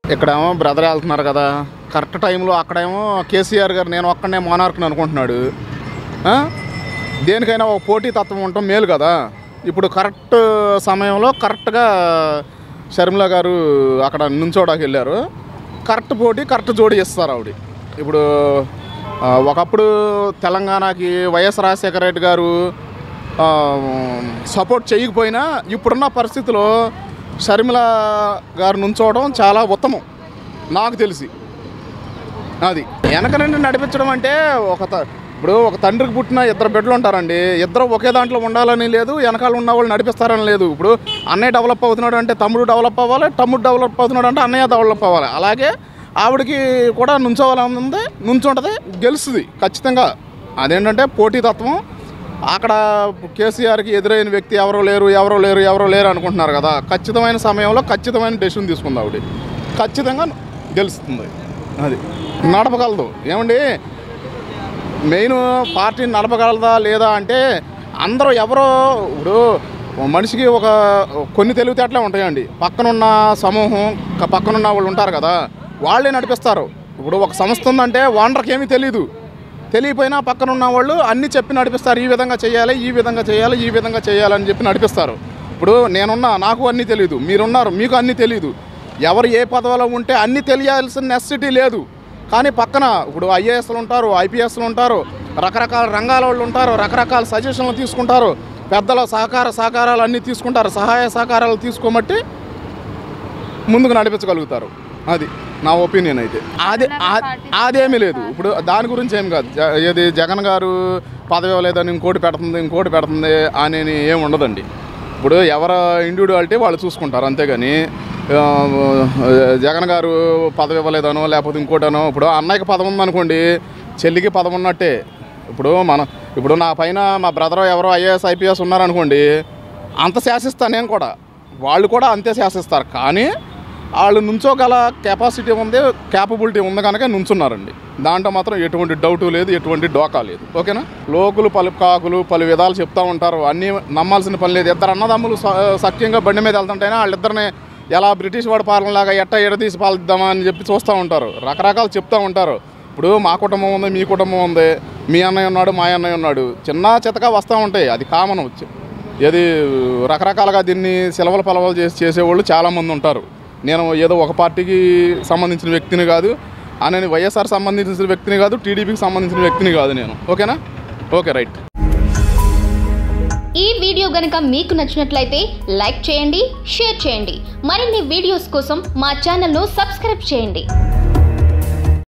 ఇక్కడేమో బ్రదర్ వెళ్తున్నారు కదా కరెక్ట్ టైంలో అక్కడేమో కేసీఆర్ గారు నేను ఒక్కడనే మోనార్క్ని అనుకుంటున్నాడు ఆ? దేనికైనా ఒక పోటీ తత్వం ఉండటం మేలు కదా ఇప్పుడు కరెక్ట్ సమయంలో కరెక్ట్గా షర్మిల గారు అక్కడ నుంచోడానికి వెళ్ళారు కరెక్ట్ పోటీ కరెక్ట్ జోడి ఇస్తారు ఆవిడ ఇప్పుడు ఆ, ఒకప్పుడు తెలంగాణకి వైఎస్ రాజశేఖర రెడ్డి గారు ఆ, సపోర్ట్ చేయకపోయినా ఇప్పుడున్న పరిస్థితిలో షర్మిల గారు నుంచోవడం చాలా ఉత్తమం నాకు తెలిసి అది వెనక నుండి నడిపించడం అంటే ఒక త- ఇప్పుడు ఒక తండ్రికి పుట్టిన ఇద్దరు బిడ్డలు ఉంటారండి ఇద్దరు ఒకే దాంట్లో ఉండాలని లేదు వెనకాల ఉన్న వాళ్ళు నడిపిస్తారని లేదు ఇప్పుడు అన్నయ్య డెవలప్ అవుతున్నాడు అంటే తమ్ముడు డెవలప్ అవ్వాలి తమ్ముడు డెవలప్ అవుతున్నాడు అంటే అన్నయ్య డెవలప్ అవ్వాలి అలాగే ఆవిడకి కూడా నుంచోవాలని ఉంది నుంచుంటుంది గెలుస్తుంది ఖచ్చితంగా అదేంటంటే పోటీతత్వం అక్కడ కేసీఆర్కి ఎదురైన వ్యక్తి ఎవరో లేరు ఎవరో లేరు ఎవరో లేరు అనుకుంటున్నారు కదా ఖచ్చితమైన సమయంలో ఖచ్చితమైన డెసిషన్ తీసుకుంది ఆవిడ ఖచ్చితంగా గెలుస్తుంది అది నడపగలదు ఏమండి మెయిన్ పార్టీని నడపగలదా లేదా అంటే అందరూ ఎవరో ఇప్పుడు మనిషికి ఒక కొన్ని తెలివితేటలే ఉంటాయండి పక్కనున్న సమూహం క- పక్కనున్న వాళ్ళు ఉంటారు కదా వాళ్ళే నడిపిస్తారు ఇప్పుడు ఒక సంస్థ ఉందంటే ఓనర్కి ఏమీ తెలియదు తెలియపోయినా పక్కన ఉన్న వాళ్ళు అన్నీ చెప్పి నడిపిస్తారు ఈ విధంగా చేయాలి ఈ విధంగా చేయాలి ఈ విధంగా చేయాలని చెప్పి నడిపిస్తారు ఇప్పుడు నేనున్నా నాకు అన్నీ తెలియదు మీరున్నారు మీకు అన్నీ తెలియదు ఎవరు ఏ పదవిలో ఉంటే అన్నీ తెలియాల్సిన నెసిటీ లేదు కానీ పక్కన ఇప్పుడు ఐఏఎస్లు ఉంటారు ఐపీఎస్లు ఉంటారు రకరకాల రంగాల వాళ్ళు ఉంటారు రకరకాల సజెషన్లు తీసుకుంటారు పెద్దల సహకార సహకారాలు అన్నీ తీసుకుంటారు సహాయ సహకారాలు తీసుకోమట్టి ముందుకు నడిపించగలుగుతారు అది నా ఒపీనియన్ అయితే అది ఆ- అదేమీ లేదు ఇప్పుడు దాని గురించి ఏం కాదు జ- ఏది జగన్ గారు పదవి ఇవ్వలేదని ఇంకోటి పెడుతుంది ఇంకోటి పెడుతుంది అని ఏం ఉండదండి ఇప్పుడు ఎవరి ఇండివిడువాలిటీ వాళ్ళు చూసుకుంటారు అంతేగాని ఆ, జగన్ గారు పదవి ఇవ్వలేదనో లేకపోతే ఇంకోటనో ఇప్పుడు అన్నయ్యకి పదవి ఉందనుకోండి చెల్లికి పదవి ఉన్నట్టే ఇప్పుడు మన ఇప్పుడు నా పైన మా బ్రదర్ ఎవరో ఐఏఎస్ ఐపీఎస్ ఉన్నారనుకోండి అంత శాసిస్తాను నేను కూడా వాళ్ళు కూడా అంతే శాసిస్తారు కానీ వాళ్ళు నుంచోగల కెపాసిటీ ఉంది క్యాపబిలిటీ ఉంది కనుక నుంచున్నారండి దాంట్లో మాత్రం ఎటువంటి డౌట్ లేదు ఎటువంటి డోకా లేదు ఓకేనా లోకులు పలు కాకులు పలు విధాలు చెప్తా ఉంటారు అన్నీ నమ్మాల్సిన పని లేదు ఇద్దరు అన్నదమ్ములు స- సఖ్యంగా బండి మీద వెళ్తుంటేనే వాళ్ళిద్దరిని ఎలా బ్రిటిష్ వాడి పాలనలాగా ఎట్ట ఎడదీసి పాలిద్దామా అని చెప్పి చూస్తూ ఉంటారు రకరకాలు చెప్తూ ఉంటారు ఇప్పుడు మా కుటుంబం ఉంది మీ కుటుంబం ఉంది మీ అన్నయ్య ఉన్నాడు మా అన్నయ్య ఉన్నాడు చిన్న చితక వస్తూ ఉంటాయి అది కామన్ ఏది రకరకాలుగా దీన్ని సెలవుల పలవలు చేసి చేసేవాళ్ళు చాలామంది ఉంటారు నేను ఏదో ఒక పార్టీకి సంబంధించిన వ్యక్తిని కాదు అని వైఎస్ఆర్ సంబంధించిన వ్యక్తిని కాదు టీడీపీకి సంబంధించిన వ్యక్తిని కాదు నేను ఓకేనా ఓకే రైట్ ఈ వీడియో గనక మీకు నచ్చినట్లయితే లైక్ చేయండి షేర్ చేయండి మరిన్ని వీడియోస్ కోసం మా ఛానల్ను సబ్స్క్రైబ్ చేయండి